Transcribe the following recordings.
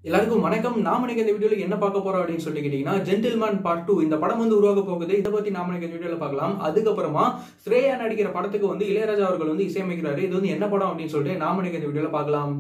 எல்லாருக்கும் வணக்கம் நாம இன்னைக்கு இந்த வீடியோல என்ன பார்க்க போறோம் அப்படின்னு சொல்லி கேட்டீங்கன்னா ஜென்டில்மேன் பார்ட் டூ இந்த படம் வந்து உருவாக போகுது இதை பத்தி நாம இன்னைக்கு இந்த வீடியோல பார்க்கலாம் அதுக்கப்புறமா ஸ்ரேயா நடிக்கிற படத்துக்கு வந்து இளையராஜா அவர்கள் வந்து இசையமைக்கிறாரு இது வந்து என்ன படம் அப்படின்னு சொல்லிட்டு நாம இன்னைக்கு இந்த வீடியோல பார்க்கலாம்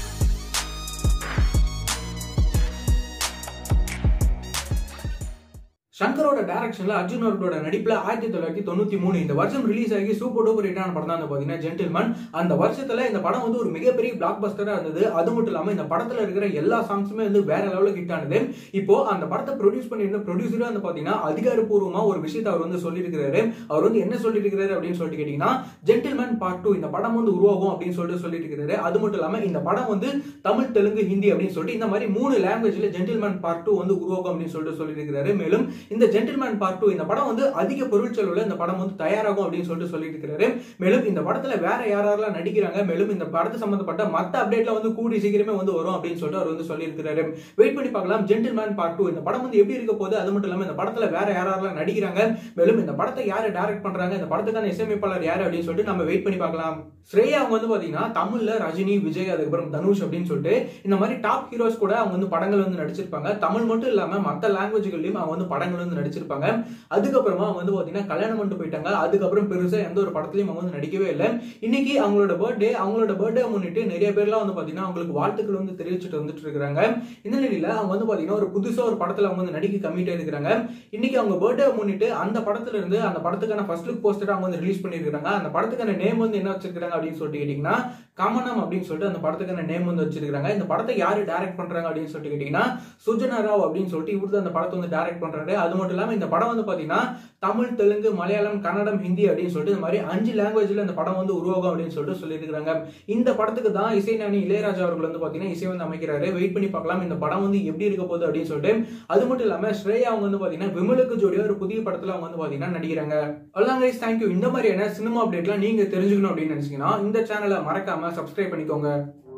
சங்கரோட டைரக்ஷன்ல அர்ஜுன் அவர்களோட நடிப்புல ஆயிரத்தி தொள்ளாயிரத்தி தொண்ணூத்தி மூணு இந்த வருஷம் ரிலீஸ் ஆகி சூப்பர் டூப்பர் ஹிட்டான படம் தான் வந்து பாத்தீங்கன்னா ஜென்டில்மேன் அந்த வருஷத்துல இந்த படம் வந்து ஒரு மிகப்பெரிய பிளாக் பஸ்டரா இருந்தது அது மட்டும் இல்லாம இந்த படத்துல இருக்கிற எல்லா சாங்ஸுமே வந்து வேற லெவலுக்கு ஹிட் ஆனது இப்போ அந்த படத்தை ப்ரொடியூஸ் பண்ணியிருந்த ப்ரொடியூசரும் வந்து பாத்தீங்கன்னா அதிகாரப்பூர்வமா ஒரு விஷயத்தை அவர் வந்து சொல்லியிருக்கிறாரு அவர் வந்து என்ன சொல்லியிருக்கிறாரு அப்படின்னு சொல்லிட்டு கேட்டீங்கன்னா ஜென்டில்மேன் பார்ட் டூ இந்த படம் வந்து உருவாகும் அப்படின்னு சொல்லிட்டு சொல்லிட்டு இருக்கிறாரு அது மட்டும் இல்லாம இந்த படம் வந்து தமிழ் தெலுங்கு ஹிந்தி அப்படின்னு சொல்லிட்டு இந்த மாதிரி மூணு லாங்குவேஜ்ல ஜென்டில்மேன் பார்ட் டூ வந்து உருவாகும் அப்படின்னு சொல்லிட்டு சொல்லியிருக்கிறாரு மேலும் இந்த ஜென்டில்மேன் பார்ட் டூ இந்த படம் வந்து அதிக பொருட்செலவுல இந்த படம் வந்து தயாராகும் அப்படின்னு சொல்லிட்டு சொல்லிட்டு இருக்கிறாரு மேலும் இந்த படத்துல வேற யார் யாரெல்லாம் நடிக்கிறாங்க மேலும் இந்த படத்து சம்பந்தப்பட்ட மத்த அப்டேட்ல வந்து கூடி சீக்கிரமே வந்து வரும் அப்படின்னு சொல்லிட்டு அவர் வந்து சொல்லியிருக்கிறாரு வெயிட் பண்ணி பார்க்கலாம் ஜென்டில்மேன் பார்ட் டூ இந்த படம் வந்து எப்படி இருக்க போகுது அது மட்டும் இல்லாம இந்த படத்துல வேற யார் யாரெல்லாம் நடிக்கிறாங்க மேலும் இந்த படத்தை யாரு டைரக்ட் பண்றாங்க இந்த படத்துக்கான இசையமைப்பாளர் யாரு அப்படின்னு சொல்லிட்டு நம்ம வெயிட் பண்ணி பார்க்கலாம் ஸ்ரேயா அவங்க வந்து பாத்தீங்கன்னா தமிழ்ல ரஜினி விஜய் அதுக்கப்புறம் தனுஷ் அப்படின்னு சொல்லிட்டு இந்த மாதிரி டாப் ஹீரோஸ் கூட அவங்க வந்து படங்கள் வந்து நடிச்சிருப்பாங்க தமிழ் மட்டும் இல்லாம மத்த லாங்குவேஜ்கள்லயும் அவங்க வந்து படங்கள் வந்து நடிச்சிருப்பாங்க அதுக்கப்புறமா அவங்க வந்து பாத்தீங்கன்னா கல்யாணம் பண்ணிட்டு போயிட்டாங்க அதுக்கப்புறம் பெருசா எந்த ஒரு படத்துலயும் அவங்க வந்து நடிக்கவே இல்லை இன்னைக்கு அவங்களோட பர்த்டே அவங்களோட பர்த்டே முன்னிட்டு நிறைய பேர்லாம் வந்து பாத்தீங்கன்னா அவங்களுக்கு வாழ்த்துக்கள் வந்து தெரிவிச்சுட்டு வந்துட்டு இருக்காங்க இந்த நிலையில அவங்க வந்து பாத்தீங்கன்னா ஒரு புதுசா ஒரு படத்துல அவங்க வந்து நடிக்க கம்மிட்டே இருக்கிறாங்க இன்னைக்கு அவங்க பர்த்டே முன்னிட்டு அந்த படத்துல இருந்து அந்த படத்துக்கான ஃபர்ஸ்ட் லுக் போஸ்டர் அவங்க வந்து ரிலீஸ் பண்ணிருக்காங்க அந்த படத்துக்கான நேம் வந்து என்ன வச்சிருக்காங்க அப்படின்னு சொல்லிட்டு கேட்டீங்கன்னா கமனம் அப்படின்னு சொல்லிட்டு அந்த படத்துக்கான நேம் வந்து வச்சிருக்காங்க இந்த படத்தை யாரு டைரக்ட் பண்றாங்க அப்படின்னு சொல்லிட்டு கேட்டீங்கன்னா சுஜனா ராவ் அப்படின்னு சொல்லிட்டு இவர் அந்த படத்தை வந்து டைரக்ட் பண்றாரு அது மட்டும் இல்லாம இந்த படம் வந்து பாத்தீங்கன்னா தமிழ் தெலுங்கு மலையாளம் கன்னடம் ஹிந்தி அப்படின்னு சொல்லிட்டு இந்த மாதிரி அஞ்சு லாங்குவேஜ்ல இந்த படம் வந்து உருவாகும் அப்படின்னு சொல்லிட்டு சொல்லியிருக்காங்க இந்த படத்துக்கு தான் இசைஞானி இளையராஜா அவர்கள் வந்து பாத்தீங்கன்னா இசை வந்து அமைக்கிறாரு வெயிட் பண்ணி பார்க்கலாம் இந்த படம் வந்து எப்படி இருக்க போகுது அப்படின்னு சொல்லிட்டு அது மட்டும் இல்லாம ஸ்ரேயா அவங்க வந்து பாத்தீங்கன்னா விமலுக்கு ஜோடியா ஒரு புதிய படத்துல அவங்க வந்து பாத்தீங்கன்னா நடிக்கிறாங்க அவ்வளவுதான் கைஸ் தேங்க்யூ இந்த மாதிரியான சினிமா அப்டேட்லாம் நீங்க தெரிஞ்சுக்கணும் அப்படின்னு நினைச்சீங்கன்னா இந்த சேனலை மறக்காம சப்ஸ்கிரைப் பண்ணிக்கோங்க